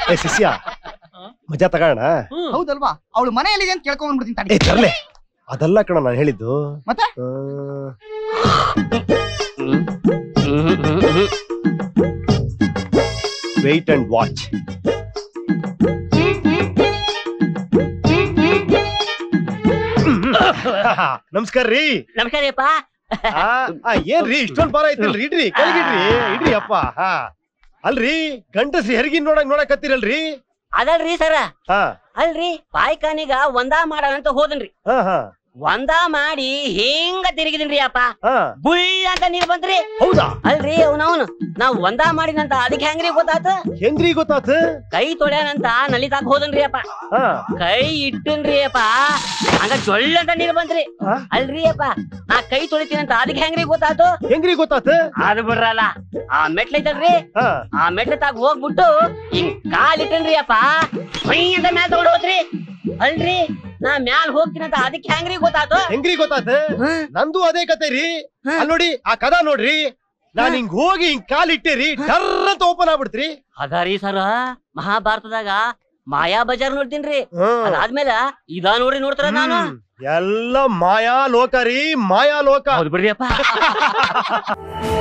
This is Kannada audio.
ಏ ಶಿಷ್ಯ ಮಜಾ ತಗೋಣ ಹೌದಲ್ವಾ ಅವಳು ಮನೆಯಲ್ಲಿದೆ ಅಂತ ಕೇಳ್ಕೊಂಡ್ ಬಂದ್ಬಿಡ್ತೀನಿ ತಡಿ. ಏ ತರ್ಲೆ ಅದಲ್ಲ ಕಣ ನಾನು ಹೇಳಿದ್ದು ಮತ್ತೆ? ವೆಯ್ಟ್ ಅಂಡ್ ವಾಚ್ ನಮಸ್ಕಾರ ರೀ ನಮಸ್ಕಾರಪ್ಪ ಆ, ಆ, ಏನ್ರಿ ಇಷ್ಟೊಂದ್ ಭಾರ ಐತಿಲ್ರಿ ಇಡ್ರಿ ಕೆಳಗಿಡ್ರಿ ಇಡ್ರಿ ಅಪ್ಪ ಹಾ ಅಲ್ರಿ ಗಂಡಸ್ರಿ ಹೆರಿಗಿನ್ ನೋಡಕ್ ನೋಡಕತ್ತೀರಲ್ರಿ ಅದಲ್ರಿ ಸರ ಹಾ ಅಲ್ರಿ ಪಾಯ್ಕಾನಿಗ ಒಂದಾ ಮಾಡೋಣಂತ ಹೋದನ್ರಿ ಹಾ ಹಾ ಒಂದಾ ಮಾಡಿ ಹಿಂಗ ತಿರುಗಿದನ್ರಿ ಅಪ್ಪ ಹಾ ಬುಯ್ ಅಂತ ನೀರ್ ಬಂತ್ರಿ ಹೌದಾ ಅಲ್ರಿ ಅವನವನು ನಾವ್ ಒಂದಾ ಮಾಡಿದಂತ ಅದಕ್ಕೆ ಹೆಂಗ್ರಿ ಗೊತ್ತಾತ ಹೆಂಗ್ರಿ ಗೊತ್ತಾತ ಕೈ ತೊಳ್ಯಾನಂತ ನಲಿತಾಕ್ ಹೋದನ್ರಿ ಅಪ್ಪ ಹಾ ಕೈ ಇಟ್ಟನ್ರಿ ಅಪ್ಪ ಹಂಗ ಜೊಳ್ಳ ಅಂತ ನೀರ್ ಬಂತ್ರಿ ಆ? ಅಲ್ರಿ ಅಪ್ಪ ನಾ ಕೈ ತೊಳಿತೀನಂತ ಅದಕ್ಕೆ ಹೆಂಗ್ರಿ ಗೊತ್ತಾತು ಹೆಂಗ್ರಿ ಗೊತ್ತಾತ ಅದು ಬಿಡ್ರಲ್ಲ ಆ ಮೆಟ್ಲೈತಲ್ರಿ ಹಾ ಆ ಮೆಟ್ಲ ತಾಗ ಹೋಗ್ಬಿಟ್ಟು ಹಿಂಗ್ ಕಾಲ್ ಇಟ್ಟನ್ರಿ ಅಪ್ಪ ಹೊಯ್ ಅಂತ ಮ್ಯಾಲ್ ತಗೊಂಡ್ ಹೋತ್ರಿ ಅಲ್ರಿ ನಾ ಮ್ಯಾಲ್ ಹೋಗ್ತೀನಂತ ಅದಕ್ಕೆ ಹೆಂಗ್ರಿ ಗೊತ್ತಾತು ಹೆಂಗ್ರಿ ಗೊತ್ತಾತ ನಂದು ಅದೇ ಕತೆ ರೀ ಹಾ. ಅಲ್ ನೋಡಿ ಆ ಕದ ನೋಡ್ರಿ ನಾನ್ ಹಿಂಗ್ ಹೋಗಿ ಹಿಂಗ್ ಕಾಲ್ ಇಟ್ಟೇರಿ ಡರ್ ಅಂತ ಓಪನ್ ಆಗ್ಬಿಡ್ತ್ರಿ ಅದಾರಿ ಸರ ಮಹಾಭಾರತದಾಗ ಮಾಯಾ ಬಜಾರ್ ನೋಡ್ತೀನ್ರಿ ಹ್ಮ್. ಅದಾದ್ಮೇಲೆ ಇದಾ ನೋಡ್ರಿ ನೋಡ್ತಾರ ನಾನು ಹ್ಮ್. ಎಲ್ಲ ಮಾಯಾ ಲೋಕ ರೀ ಮಾಯಾ ಲೋಕ ಹೌದು ಬಿಡ್ರಿ ಅಪ್ಪ